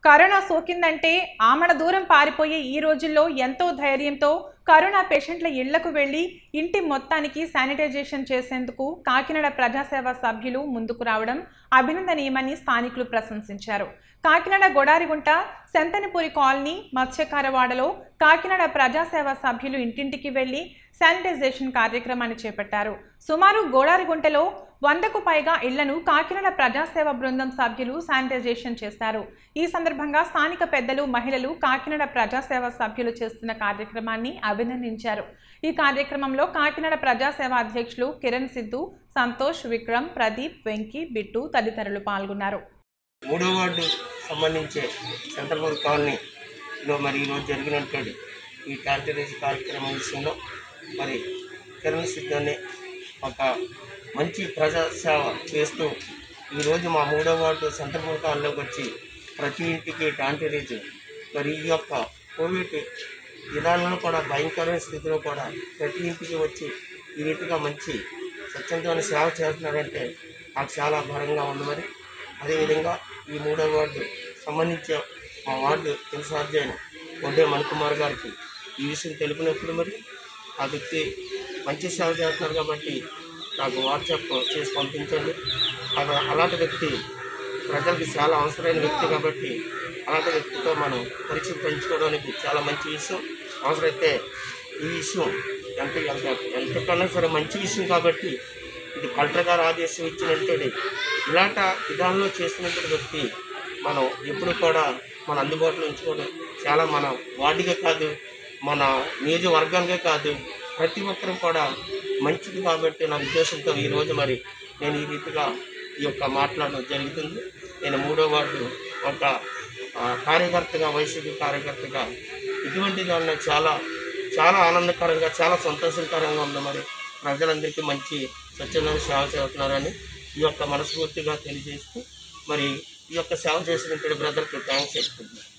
corona సోకిందంటే ఆమడ దూరం పారిపోయే ఈ రోజుల్లో ఎంతో ధైర్యంతో కరోనా పేషెంట్ల ఇళ్లకు వెళ్లి ఇంటి మొత్తానికి శానిటైజేషన్ చేసేందుకు కాకినాడ ప్రజాసేవ సభ్యులు ముందుకు రావడం అభినందనీయమని స్థానికులు ప్రశంసించారు కాకినాడ గొడారిగుంట సెంతనపూరి కాలనీ మత్స్యకారవాడలో కాకినాడ ప్రజాసేవ సభ్యులు ఇంటింటికి వెళ్లి శానిటైజేషన్ కార్యక్రమాన్ని చేపట్టారు సుమారు గోడారిగుంటలో వందకు పైగా ఇళ్లను కాకినాడ ప్రజాసేవ బృందం సభ్యులు శానిటైజేషన్ చేశారు ఈ సందర్భంగా స్థానిక పెద్దలు మహిళలు కాకినాడ ప్రజాసేవ సభ్యులు చేస్తున్న కార్యక్రమాన్ని అభినందించారు ఈ కార్యక్రమంలో కాకినాడ ప్రజాసేవ అధ్యక్షులు కిరణ్ సిద్ధు సంతోష్ విక్రమ్ ప్రదీప్ వెంకీ బిట్టు తదితరులు పాల్గొన్నారు మూడో వార్డు సంబంధించే సెంట్రల్ కాలనీలో మరి ఈరోజు జరిగినటువంటి ఈ టార్చరేజ్ కార్యక్రమం విషయంలో మరి కిరణ్ సిద్ధ్ అనే ఒక మంచి ప్రజాసేవ చేస్తూ ఈరోజు మా మూడో వార్డు సెంట్రల్ కాలనీలోకి వచ్చి ప్రతి ఇంటికి టాంటరేజ్ మరి ఈ యొక్క కోవిడ్ విధానంలో కూడా భయంకరమైన స్థితిలో కూడా ప్రతి ఇంటికి వచ్చి ఈ రీతిగా మంచి స్వచ్ఛందమైన సేవ చేస్తున్నారంటే నాకు చాలా భారంగా ఉంది మరి అదేవిధంగా ఈ మూడో వార్డు సంబంధించి మా వార్డు ఇన్ఛార్జ్ ఒడ్డే మణికుమార్ గారికి ఈ విషయం తెలిపినప్పుడు మరి ఆ వ్యక్తి మంచి సేవ చేస్తున్నారు కాబట్టి నాకు వాట్సాప్ చేసి పంపించండి అలా అలాంటి వ్యక్తి ప్రజలకి చాలా అవసరమైన వ్యక్తి కాబట్టి అలాంటి వ్యక్తితో మనం పరిచయం పెంచుకోవడానికి చాలా మంచి విషయం అవసరమైతే ఈ విషయం ఎంత ఎంత ఎంతకన్నా సరే మంచి విషయం కాబట్టి ఇది కలెక్టర్ గారు ఆదేశం ఇచ్చినటువంటి ఇలాంటి విధానంలో చేసినటువంటి వ్యక్తి మనం ఎప్పుడు కూడా మన అందుబాటులో ఉంచుకోవడం చాలా మన వార్డుకే కాదు మన నియోజకవర్గానికే కాదు ప్రతి ఒక్కరూ కూడా మంచిది కాబట్టి నా ఉద్దేశంతో ఈరోజు మరి నేను ఈ రీతిగా ఈ యొక్క మాట్లాడడం జరుగుతుంది నేను మూడో వార్డు ఒక ఆ, కార్యకర్తగా వైసీపీ కార్యకర్తగా ఇటువంటి దాన్ని చాలా చాలా ఆనందకరంగా చాలా సంతోషకరంగా ఉంది మరి ప్రజలందరికీ మంచి స్వచ్ఛందంగా సేవ చేస్తున్నారని ఈ యొక్క మనస్ఫూర్తిగా తెలియజేస్తూ మరి ఈ యొక్క సేవ చేసినటువంటి బ్రదర్కి థ్యాంక్స్ చెప్తున్నాను